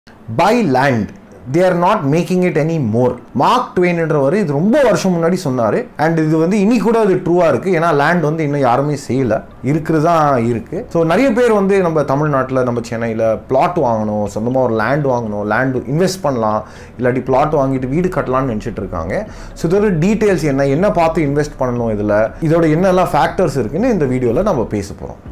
By land they are not making it any more Mark ட்வெயின்ன்றவர் இது ரொம்ப வருஷம் முன்னாடி சொன்னார் அண்ட் இது வந்து இனி கூட அது ட்ரூவாக இருக்குது ஏன்னா லேண்ட் வந்து இன்னும் யாருமே செய்யலை இருக்கிறது தான் இருக்குது ஸோ நிறைய பேர் வந்து நம்ம தமிழ்நாட்டில் நம்ம சென்னையில் பிளாட் வாங்கணும் சொந்தமாக ஒரு லேண்ட் வாங்கணும் லேண்ட் இன்வெஸ்ட் பண்ணலாம் இல்லாட்டி பிளாட் வாங்கிட்டு வீடு கட்டலாம்னு நினச்சிட்டு இருக்காங்க ஸோ இதோட டீட்டெயில்ஸ் என்ன என்ன பார்த்து இன்வெஸ்ட் பண்ணணும் இதில் இதோட என்னெல்லாம் ஃபேக்டர்ஸ் இருக்குன்னு இந்த வீடியோவில் நம்ம பேச போகிறோம்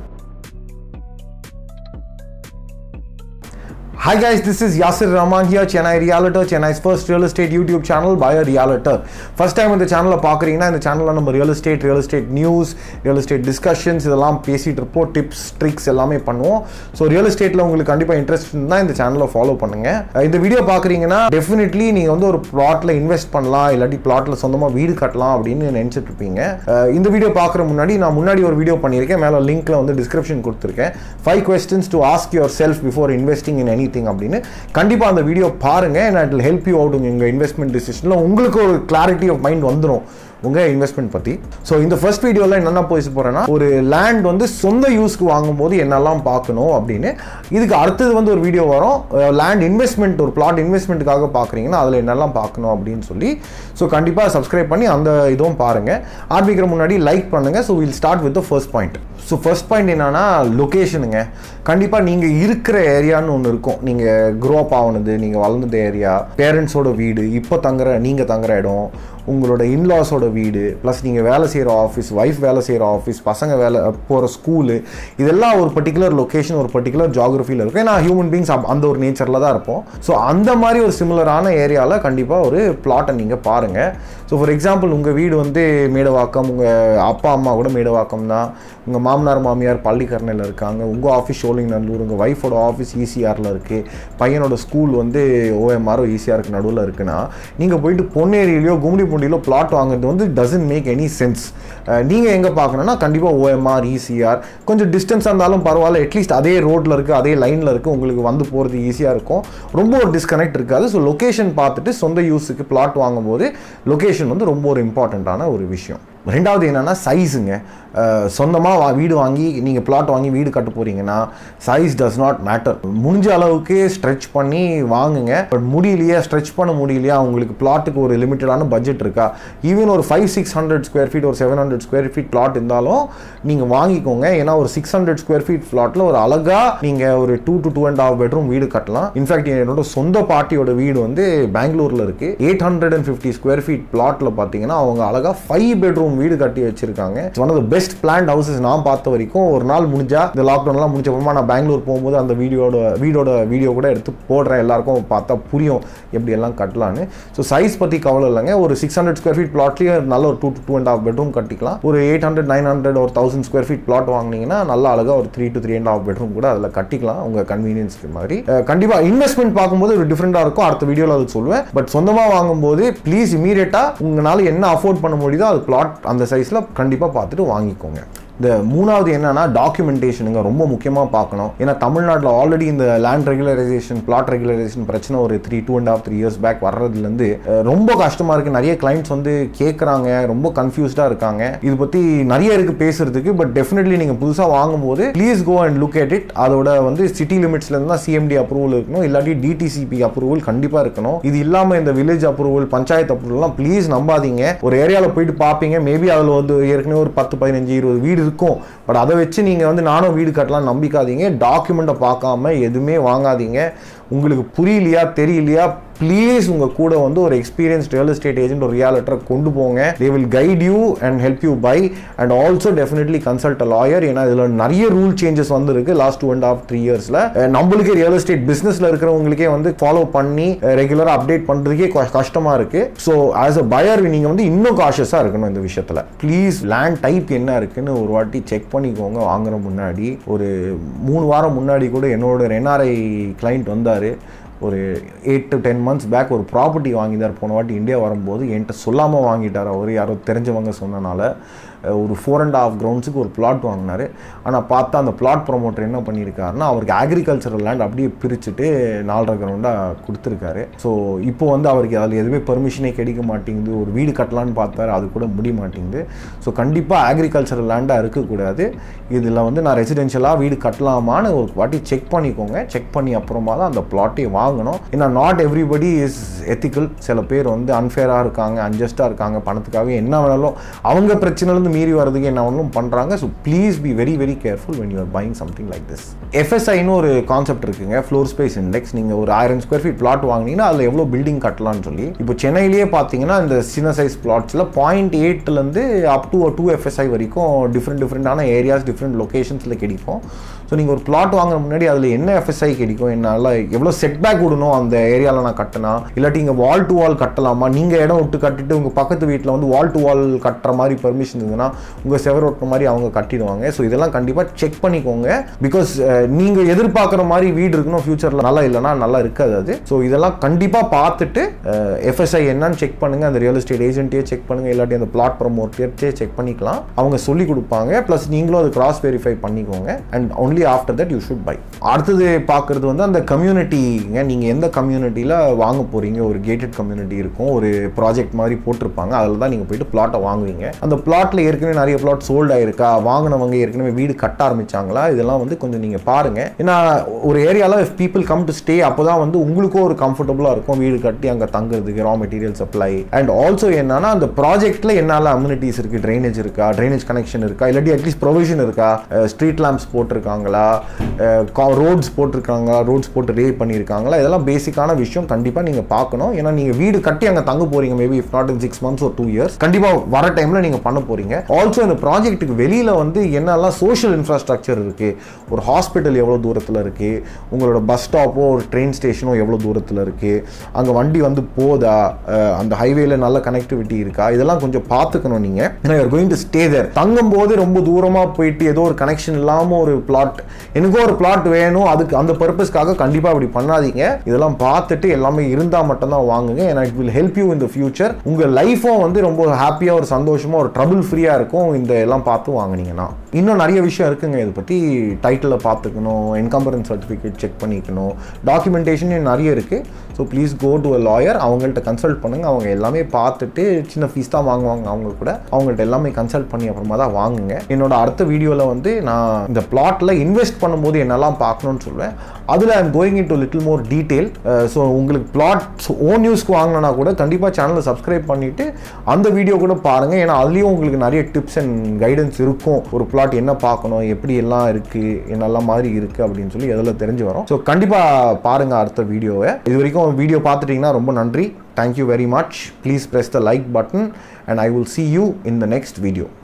Hi guys, this is Yasir Rahman here, Chennai Realtor, Chennai's first real estate YouTube channel by a realtor. First time இந்த சேனலில் பார்க்குறீங்கன்னா இந்த சேனலில் நம்ம real estate real estate news real estate discussions இதெல்லாம் பேசிகிட்டு இருப்போம் டிப்ஸ் ட்ரிக்ஸ் எல்லாமே பண்ணுவோம் ஸோ ரியல் எஸ்டேட்டில் உங்களுக்கு கண்டிப்பாக இன்ட்ரெஸ்ட் இருந்தால் இந்த சேனலை ஃபாலோ பண்ணுங்கள் இந்த வீடியோ பார்க்குறீங்கன்னா டெஃபினெட்லி நீங்கள் வந்து ஒரு ப்ளாட்டில் இன்வெஸ்ட் பண்ணலாம் இல்லாட்டி ப்ளாட்டில் சொந்தமாக வீடு கட்டலாம் அப்படின்னு நினச்சிட்டு இருப்பீங்க அஹ் இந்த வீடியோ பார்க்குற முன்னாடி நான் முன்னாடி ஒரு வீடியோ பண்ணியிருக்கேன் மேலே லிங்க்கில் வந்து டிஸ்கிரிப்ஷன் கொடுத்துருக்கேன் five questions to ask yourself before investing in anything அப்படின்னு கண்டிப்பாக அந்த வீடியோ பாருங்கள் and it help you out உங்கள் இன்வெஸ்ட்மெண்ட் டிசிஷனில் உங்களுக்கு ஒரு கிளாரிட்டி ஆஃப் மைண்ட் வந்துடும் உங்கள் இன்வெஸ்ட்மெண்ட் பற்றி ஸோ இந்த ஃபர்ஸ்ட் வீடியோவில் என்னென்ன பேச போகிறேன்னா ஒரு லேண்ட் வந்து சொந்த யூஸ்க்கு வாங்கும்போது என்னெல்லாம் பார்க்கணும் அப்படின்னு இதுக்கு அடுத்தது வந்து ஒரு வீடியோ வரும் லேண்ட் இன்வெஸ்ட்மெண்ட் ஒரு பிளாட் இன்வெஸ்ட்மெண்ட்டுக்காக பார்க்குறீங்கன்னா அதில் என்னெல்லாம் பார்க்கணும் அப்படின்னு சொல்லி ஸோ கண்டிப்பாக சப்ஸ்கிரைப் பண்ணி அந்த இதுவும் பாருங்கள் ஆரம்பிக்கிற முன்னாடி லைக் பண்ணுங்கள் so will start with the first point so first point என்னன்னா லொக்கேஷனுங்க கண்டிப்பாக நீங்கள் இருக்கிற ஏரியான்னு ஒன்று இருக்கும் நீங்கள் க்ரோ அப் ஆகுனது நீங்கள் வளர்ந்தது ஏரியா பேரண்ட்ஸோட வீடு இப்போ தங்குற நீங்கள் தங்குற இடம் உங்களோட இன்லாஸோட வீடு ப்ளஸ் நீங்கள் வேலை செய்கிற ஆஃபீஸ் ஒய்ஃப் வேலை செய்கிற ஆஃபீஸ் பசங்க வேலை போகிற ஸ்கூலு இதெல்லாம் ஒரு பர்டிகுலர் லொக்கேஷன் ஒரு பர்டிகுலர் ஜாகிரஃபியில் இருக்கும் ஏன்னா ஹியூமன் பீங்ஸ் அந்த ஒரு நேச்சரில் தான் இருப்போம் ஸோ அந்த மாதிரி ஒரு சிமிலரான ஏரியாவில் கண்டிப்பாக ஒரு பிளாட்டை நீங்கள் பாருங்கள் ஸோ ஃபார் எக்ஸாம்பிள் உங்கள் வீடு வந்து மேடவாக்கம் உங்கள் அப்பா அம்மா கூட மேடவாக்கம் தான் உங்கள் மாமனார் மாமியார் பள்ளிக்கரணையில் இருக்காங்க உங்கள் ஆஃபீஸ் ஷோலிங் நல்லூர் உங்கள் ஒய்ஃபோட ஆஃபீஸ் ஈசிஆரில் இருக்குது பையனோட ஸ்கூல் வந்து ஓஎம்ஆரோ ஈசிஆருக்கு நடுவில் இருக்குன்னா நீங்கள் போயிட்டு பொன்னேரியிலையோ கும்டி பூண்டியிலோ பிளாட் வாங்குறது வந்து டசன்ட் மேக் எனி சென்ஸ் நீங்கள் எங்கே பார்க்கணுன்னா கண்டிப்பாக ஓஎம்ஆர் ஈசிஆர் கொஞ்சம் டிஸ்டன்ஸாக இருந்தாலும் பரவாயில்ல அட்லீஸ்ட் அதே ரோட்டில் இருக்குது அதே லைனில் இருக்குது உங்களுக்கு வந்து போகிறது ஈஸியாக இருக்கும் ரொம்ப ஒரு டிஸ்கனெக்ட் இருக்காது ஸோ லொக்கேஷன் பார்த்துட்டு சொந்த யூஸுக்கு பிளாட் வாங்கும்போது லொக்கேஷன் வந்து ரொம்ப ஒரு இம்பார்ட்டண்ட்டான ஒரு விஷயம் ரெண்டாவது என்னென்னா சைஸுங்க சொந்தமாக வா வீடு வாங்கி நீங்கள் பிளாட் வாங்கி வீடு கட்ட போகிறீங்கன்னா சைஸ் டஸ் நாட் மேட்டர் முடிஞ்ச அளவுக்கு ஸ்ட்ரெச் பண்ணி வாங்குங்க பட் முடியலையே ஸ்ட்ரெச் பண்ண முடியலையா உங்களுக்கு பிளாட்டுக்கு ஒரு லிமிட்டடான பட்ஜெட் இருக்கா ஈவன் ஒரு five six hundred square feet ஒரு seven hundred square feet plot இருந்தாலும் நீங்கள் வாங்கிக்கோங்க ஏன்னா ஒரு சிக்ஸ் ஹண்ட்ரட் ஸ்கொயர் ஃபீட் பிளாட்டில் ஒரு அழகாக நீங்கள் ஒரு two to two and half bedroom வீடு கட்டலாம் இன்ஃபேக்ட் என்னோட சொந்த பாட்டியோட வீடு வந்து பெங்களூரில் இருக்குது eight hundred and fifty square feet பிளாட்டில் பார்த்தீங்கன்னா அவங்க அழகாக ஃபைவ் பெட்ரூம் வீடு கட்டி வச்சிருக்காங்க one of the best planned houses நான் பார்த்த வரைக்கும் ஒரு நாள் முடிஞ்சா இந்த லாக்டவுன்லாம் முடிஞ்ச அப்புறமா நான் பெங்களூர் போகும்போது அந்த வீடியோட வீடோட வீடியோ கூட எடுத்து போடுறேன் எல்லாருக்கும் பார்த்தா புரியும் எப்படி எல்லாம் கட்டலான்னு ஸோ சைஸ் பற்றி கவலை இல்லைங்க ஒரு சிக்ஸ் ஹண்ட்ரட் ஸ்கொயர் ஃபீட் பிளாட்லேயே நல்ல ஒரு two to two and half bedroom கட்டிக்கலாம் ஒரு எயிட் ஹண்ட்ரட் நைன் ஹண்ட்ரட் ஒரு தௌசண்ட் ஸ்கொயர் ஃபீட் பிளாட் வாங்கினீங்கன்னா நல்ல அழகாக ஒரு three to three and half bedroom கூட அதில் கட்டிக்கலாம் உங்கள் கன்வீனியன்ஸ்க்கு மாதிரி கண்டிப்பாக இன்வெஸ்ட்மெண்ட் பார்க்கும்போது ஒரு டிஃப்ரெண்ட்டாக இருக்கும் அடுத்த வீடியோவில் அது சொல்லுவேன் பட் சொந்தமாக வாங்கும்போது ப்ளீஸ் இமீடியட்டாக உங்களால் என்ன அஃபோர்ட் பண்ண முடியுதோ அது பிளாட் அந்த சைஸில் கண்டிப்பாக பார்த்துட்டு வாங்கிக்கோங்க இந்த மூணாவது என்னன்னா டாக்குமெண்டேஷனுங்க ரொம்ப முக்கியமாக பார்க்கணும் ஏன்னா தமிழ்நாட்டில் ஆல்ரெடி இந்த லேண்ட் ரெகுலரைசேஷன் பிளாட் ரெகுலரைசேஷன் பிரச்சனை ஒரு three two and half three years back வர்றதுலேருந்து அஹ், ரொம்ப கஷ்டமாக இருக்குது நிறைய கிளைண்ட்ஸ் வந்து கேட்குறாங்க ரொம்ப கன்ஃபியூஸ்டாக இருக்காங்க இது பற்றி நிறைய இருக்குது பேசுறதுக்கு பட் டெஃபினெட்லி நீங்கள் புதுசாக வாங்கும்போது please go and look at it அதோட வந்து சிட்டி லிமிட்ஸ்லேருந்து தான் சிஎம்டி அப்ரூவல் இருக்கணும் இல்லாட்டி டிடிசிபி அப்ரூவல் கண்டிப்பாக இருக்கணும் இது இல்லாமல் இந்த வில்லேஜ் அப்ரூவல் பஞ்சாயத்து அப்ரூவல்லாம் ப்ளீஸ் நம்பாதீங்க ஒரு ஏரியாவில் போயிட்டு பார்ப்பீங்க மேபி அதில் வந்து ஏற்கனவே ஒரு பத்து பதினஞ்சு இருபது வீடு இருக்கும் பட் அதை வச்சு நீங்கள் வந்து நானும் வீடு கட்டலாம் நம்பிக்காதீங்க டாக்குமெண்ட்டை பார்க்காம எதுவுமே வாங்காதீங்க உங்களுக்கு புரியலையா தெரியலையா ப்ளீஸ் உங்கள் கூட வந்து ஒரு எக்ஸ்பீரியன்ஸ் ரியல் எஸ்டேட் ஏஜென்ட் ஒரு ரியாலிட்டரை கொண்டு போங்க they will guide you and help you buy and also definitely consult a lawyer ஏன்னா இதில் நிறைய ரூல் சேஞ்சஸ் வந்திருக்கு last two and half three இயர்ஸில் நம்மளுக்கே ரியல் எஸ்டேட் பிஸ்னஸில் இருக்கிறவங்களுக்கே வந்து ஃபாலோ பண்ணி ரெகுலராக அப்டேட் பண்ணுறதுக்கே கஷ்டமாக இருக்குது ஸோ ஆஸ் அ பயர் நீங்கள் வந்து இன்னும் காஷியஸாக இருக்கணும் இந்த விஷயத்தில் ப்ளீஸ் லேண்ட் டைப் என்ன இருக்குன்னு ஒரு வாட்டி செக் பண்ணிக்கோங்க வாங்குற முன்னாடி ஒரு மூணு வாரம் முன்னாடி கூட என்னோட என்ஆர்ஐ கிளைண்ட் வந்தார் ஒரு eight to ten months back ஒரு ப்ராப்பர்ட்டி வாங்கிட்டார் போன வாட்டி இந்தியா வரும்போது என்கிட்ட சொல்லாமல் வாங்கிட்டார் அவர் யாரோ தெரிஞ்சவங்க சொன்னனால அஹ், ஒரு ஃபோர் அண்ட் ஹாஃப் கிரவுண்ட்ஸுக்கு ஒரு பிளாட் வாங்கினார் ஆனால் பார்த்தா அந்த பிளாட் ப்ரொமோட்டர் என்ன பண்ணியிருக்காருன்னா அவருக்கு அக்ரிகல்ச்சரல் லேண்ட் அப்படியே பிரிச்சுட்டு நாலரை கிரவுண்டாக கொடுத்துருக்காரு ஸோ இப்போ வந்து அவருக்கு அதில் எதுவுமே பெர்மிஷனே கிடைக்க மாட்டேங்குது ஒரு வீடு கட்டலான்னு பார்த்தாரு அது கூட முடிய மாட்டேங்குது ஸோ கண்டிப்பாக அக்ரிகல்ச்சரல் லேண்டாக இருக்கக்கூடாது இதில் வந்து நான் ரெசிடென்ஷியலாக வீடு கட்டலாமான்னு ஒரு வாட்டி செக் பண்ணிக்கோங்க செக் பண்ணி அப்புறமா தான் அந்த பிளாட்டை வாங்க வாங்கணும் ஏன்னா நாட் எவ்ரிபடி இஸ் எத்திக்கல் சில பேர் வந்து அன்ஃபேராக இருக்காங்க அன்ஜஸ்டாக இருக்காங்க பணத்துக்காக என்ன வேணாலும் அவங்க பிரச்சனைலேருந்து மீறி வரதுக்கு என்ன வேணாலும் பண்ணுறாங்க so please be very very careful when you are buying something like this எஃப்எஸ்ஐன்னு ஒரு கான்செப்ட் இருக்குங்க ஃப்ளோர் ஸ்பேஸ் இண்டெக்ஸ் நீங்கள் ஒரு ஆயிரம் ஸ்கொயர் ஃபீட் பிளாட் வாங்கினீங்கன்னா அதில் எவ்வளோ பில்டிங் கட்டலாம்னு சொல்லி இப்போ சென்னையிலேயே பார்த்தீங்கன்னா இந்த சின்ன சைஸ் பிளாட்ஸில் பாயிண்ட் எயிட்லேருந்து அப் டு டூ எஃப்எஸ்ஐ வரைக்கும் டிஃப்ரெண்ட் டிஃப்ரெண்டான ஏரியாஸ் டிஃப்ரெண்ட் லொக்கேஷன்ஸில் கிடைக்கும் ஸோ நீங்கள் ஒரு பிளாட் வாங்குற முன்னாடி அதில் என்ன எஃப்எஸ்ஐ கிடைக்கும் என்னால் எவ்வளோ செட்பேக் விடணும் அந்த ஏரியாவில் நான் கட்டினா இல்லாட்டி இங்கே வால் டு வால் கட்டலாமா நீங்கள் இடம் விட்டு கட்டிட்டு உங்கள் பக்கத்து வீட்டில் வந்து வால் டு வால் கட்டுற மாதிரி பெர்மிஷன் இருந்ததுன்னா உங்கள் செவர் ஒட்டுற மாதிரி அவங்க கட்டிடுவாங்க ஸோ இதெல்லாம் கண்டிப்பாக செக் பண்ணிக்கோங்க பிகாஸ் நீங்கள் எதிர்பார்க்குற மாதிரி வீடு இருக்கணும் ஃபியூச்சரில் நல்லா இல்லைன்னா நல்லா இருக்காது அது ஸோ இதெல்லாம் கண்டிப்பாக பார்த்துட்டு எஃப்எஸ்ஐ என்னன்னு செக் பண்ணுங்கள் அந்த ரியல் எஸ்டேட் ஏஜென்ட்டே செக் பண்ணுங்கள் இல்லாட்டி அந்த பிளாட் ப்ரமோட்டே செக் பண்ணிக்கலாம் அவங்க சொல்லி கொடுப்பாங்க ப்ளஸ் நீங்களும் அது கிராஸ் வெரிஃபை பண்ணிக்கோங்க and only after that you should buy அடுத்தது பார்க்குறது வந்து அந்த கம்யூனிட்டிங்க நீங்கள் எந்த கம்யூனிட்டியில் வாங்க போகிறீங்க ஒரு கேட்டட் கம்யூனிட்டி இருக்கும் ஒரு ப்ராஜெக்ட் மாதிரி போட்டிருப்பாங்க அதில் தான் நீங்கள் போயிட்டு பிளாட்டை வாங்குவீங்க அந்த பிளாட்டில் ஏற்கனவே நிறைய பிளாட் சோல்ட் ஆயிருக்கா வாங்கினவங்க ஏற்கனவே வீடு கட்ட ஆரம்பிச்சாங்களா இதெல்லாம் வந்து கொஞ்சம் நீங்கள் பாருங்கள் ஏன்னா ஒரு ஏரியாவில் if people come to stay அப்போ தான் வந்து உங்களுக்கும் ஒரு கம்ஃபர்டபுளாக இருக்கும் வீடு கட்டி அங்கே தங்குறதுக்கு raw material supply and also என்னன்னா அந்த ப்ராஜெக்ட்டில் என்னால் அம்யூனிட்டிஸ் இருக்குது ட்ரைனேஜ் இருக்கா ட்ரைனேஜ் கனெக்ஷன் இருக்கா இல்லாட்டி அட்லீஸ்ட் ப்ரொவிஷன் இருக்கா ஸ்ட்ரீட் லேம்ப்ஸ் போட்டிருக்காங்களா ரோட்ஸ் போட்டிருக்காங்களா ரோட்ஸ் போட்டு ரே பண்ணியிருக்காங்களா இதெல்லாம் பேசிக்கான விஷயம் கண்டிப்பாக நீங்கள் பார்க்கணும் ஏன்னா நீங்கள் வீடு கட்டி அங்கே தங்க போறீங்க maybe if not in six months ஒரு டூ இயர்ஸ் கண்டிப்பாக வர டைமில் நீங்கள் பண்ண போறீங்க ஆல்சோ இந்த ப்ராஜெக்ட்டுக்கு வெளியில் வந்து என்னெல்லாம் சோஷியல் இன்ஃப்ராஸ்ட்ரக்சர் இருக்குது ஒரு ஹாஸ்பிட்டல் எவ்வளோ தூரத்தில் இருக்குது உங்களோட பஸ் ஸ்டாப்போ ஒரு ட்ரெயின் ஸ்டேஷனோ எவ்வளோ தூரத்தில் இருக்குது அங்கே வண்டி வந்து போதா அஹ் அந்த ஹைவேல நல்ல கனெக்டிவிட்டி இருக்கா இதெல்லாம் கொஞ்சம் பார்த்துக்கணும் நீங்கள் ஏன்னா you're going to stay there தங்கும் போது ரொம்ப தூரமாக போயிட்டு ஏதோ ஒரு கனெக்ஷன் இல்லாமல் ஒரு பிளாட் எனக்கோ ஒரு பிளாட் வேணும் அதுக்கு அந்த பர்பஸ்க்காக கண்டிப்பாக அப்படி பண்ணாதீங்க இதெல்லாம் பார்த்துட்டு எல்லாமே இருந்தால் மட்டும்தான் வாங்குங்க ஏன்னா it will help you in the future உங்கள் லைஃப்பும் வந்து ரொம்ப ஹாப்பியாக ஒரு சந்தோஷமாக ஒரு ட்ரபிள் ஃப்ரீயாக இருக்கும் இந்த எல்லாம் பார்த்து வாங்குனீங்கன்னா இன்னும் நிறைய விஷயம் இருக்குங்க இதை பற்றி டைட்டிலை பார்த்துக்கணும் என்கம்பரன்ஸ் சர்டிஃபிகேட் செக் பண்ணிக்கணும் டாக்குமெண்டேஷன் நிறைய இருக்குது so please go to a lawyer அவங்கள்ட்ட கன்சல்ட் பண்ணுங்கள் அவங்க எல்லாமே பார்த்துட்டு சின்ன ஃபீஸ் தான் வாங்குவாங்க அவங்க கூட அவங்கள்ட்ட எல்லாமே கன்சல்ட் பண்ணி அப்புறமா தான் வாங்குங்க என்னோட அடுத்த வீடியோவில் வந்து நான் இந்த பிளாட்டில் இன்வெஸ்ட் பண்ணும்போது என்னெல்லாம் பார்க்கணும்னு சொல்லுவேன் அதில் I'm going into little more detail so உங்களுக்கு பிளாட் ஓன் நியூஸ்க்கு வாங்கினா கூட கண்டிப்பாக சேனலை சப்ஸ்கிரைப் பண்ணிவிட்டு அந்த வீடியோ கூட பாருங்கள் ஏன்னா அதுலேயும் உங்களுக்கு நிறைய டிப்ஸ் அண்ட் கைடன்ஸ் இருக்கும் ஒரு பிளாட் என்ன பார்க்கணும் எப்படி எல்லாம் இருக்குது என்னெல்லாம் மாதிரி இருக்குது அப்படின்னு சொல்லி அதில் தெரிஞ்சு வரும் ஸோ கண்டிப்பாக பாருங்கள் அடுத்த வீடியோவை இது வரைக்கும் வீடியோ பார்த்துட்டிங்கன்னா ரொம்ப நன்றி thank you very much please press the like button and I will see you in the next video